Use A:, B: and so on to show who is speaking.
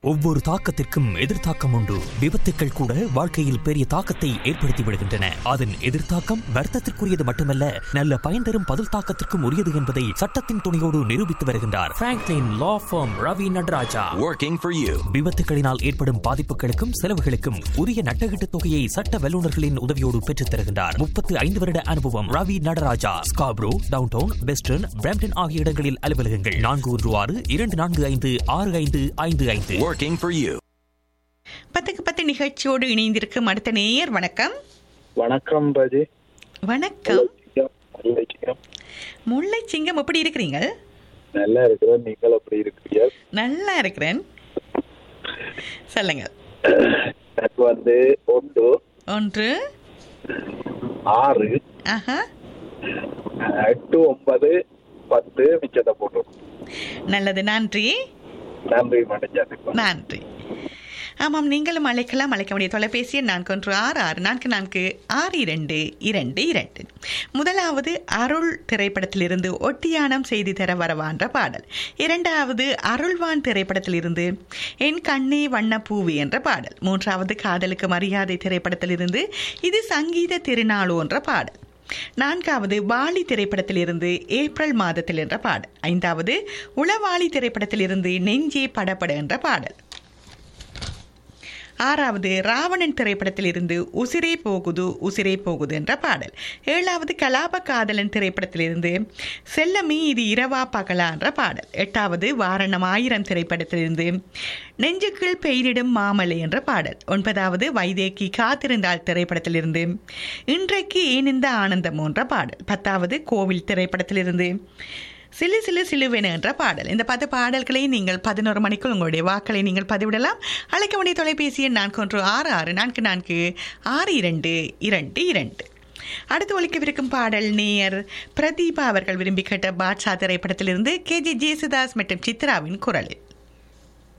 A: ஒவ்வொரு தாக்கத்திற்கும் எதிர்த்தாக்கம் உண்டு விபத்துக்கள் கூட வாழ்க்கையில் பெரிய தாக்கத்தை ஏற்படுத்தி விடுகின்றன அதன் எதிர்த்தாக்கம் வர்த்தத்திற்குரியது மட்டுமல்ல நல்ல பயன் தரும் பதில் தாக்கத்திற்கும் உரியது என்பதை சட்டத்தின் துணையோடு நிரூபித்து வருகின்றார் Franklin law firm Ravi Nataraja
B: working for you.
A: விபத்துகளினால் ஏற்படும் பாதிப்புகளுக்கும் செலவுகளுக்கும் உரிய நட்டகீட்டு தொகையை சட்ட வல்லுநர்களின் உதவியோடு பெற்றுத் தருகின்றார் முப்பத்து ஐந்து வருட அனுபவம் Ravi Nataraja Scarborough downtown western Brampton ஆகிய இடங்களில் அலுவலகங்கள் நான்கு ஒன்று ஆறு இரண்டு நான்கு ஐந்து ஆறு ஐந்து ஐந்து ஐந்து
B: Working for you.
C: பத்துக்கு பத்து நிகழ்ச்சியோடு இணைந்திருக்கும் அடுத்த நேயர் வணக்கம்
D: வணக்கம் ராஜி
C: வணக்கம்
D: நல்லா இருக்கீங்க.
C: முல்லை சிங்கம் எப்படி இருக்கிறீங்க
D: நல்லா இருக்கிறேன் நீங்கள் அப்படி இருக்கிறீங்க
C: நல்லா இருக்கிறேன் சொல்லுங்க
D: எனக்கு வந்து ஒன்று
C: ஒன்று
D: ஆறு
C: ஆஹா
D: எட்டு ஒன்பது பத்து மிச்சத்தை போட்டோம்
C: நல்லது நன்றி
D: நன்றி மணிஜாதி
C: நன்றி ஆமாம் நீங்களும் அழைக்கலாம் அழைக்க வேண்டிய தொலைபேசி எண் நான்கு ஒன்று ஆறு ஆறு நான்கு நான்கு ஆறு இரண்டு இரண்டு இரண்டு முதலாவது அருள் திரைப்படத்திலிருந்து ஒட்டியானம் செய்தி தர வரவான்ற பாடல் இரண்டாவது அருள்வான் திரைப்படத்திலிருந்து என் கண்ணே வண்ண பூவி என்ற பாடல் மூன்றாவது காதலுக்கு மரியாதை திரைப்படத்திலிருந்து இது சங்கீத திருநாளு என்ற பாடல் நான்காவது வாலி திரைப்படத்திலிருந்து ஏப்ரல் மாதத்தில் என்ற பாடல் ஐந்தாவது உளவாளி திரைப்படத்திலிருந்து நெஞ்சே படப்பட என்ற பாடல் ஆறாவது ராவணன் திரைப்படத்திலிருந்து உசிரே போகுது உசிரே போகுது என்ற பாடல் ஏழாவது கலாப காதலன் திரைப்படத்திலிருந்து செல்லமே இது இரவா பகலா என்ற பாடல் எட்டாவது வாரணம் ஆயிரம் திரைப்படத்திலிருந்து நெஞ்சுக்குள் பெயரிடும் மாமலை என்ற பாடல் ஒன்பதாவது வைதேகி காத்திருந்தாள் திரைப்படத்திலிருந்து இன்றைக்கு ஏன் இந்த ஆனந்தம் என்ற பாடல் பத்தாவது கோவில் திரைப்படத்திலிருந்து சிலு சிலு சிலுவென என்ற பாடல் இந்த பத்து பாடல்களை நீங்கள் பதினோரு மணிக்குள் உங்களுடைய வாக்களை நீங்கள் பதிவிடலாம் அழைக்க வேண்டிய தொலைபேசி எண் நான்கு ஒன்று ஆறு ஆறு நான்கு நான்கு ஆறு இரண்டு இரண்டு இரண்டு அடுத்து ஒழிக்கவிருக்கும் பாடல் நேயர் பிரதீபா அவர்கள் விரும்பி கேட்ட பாட்ஷா திரைப்படத்திலிருந்து கே ஜே ஜேசுதாஸ் மற்றும் சித்ராவின் குரலில்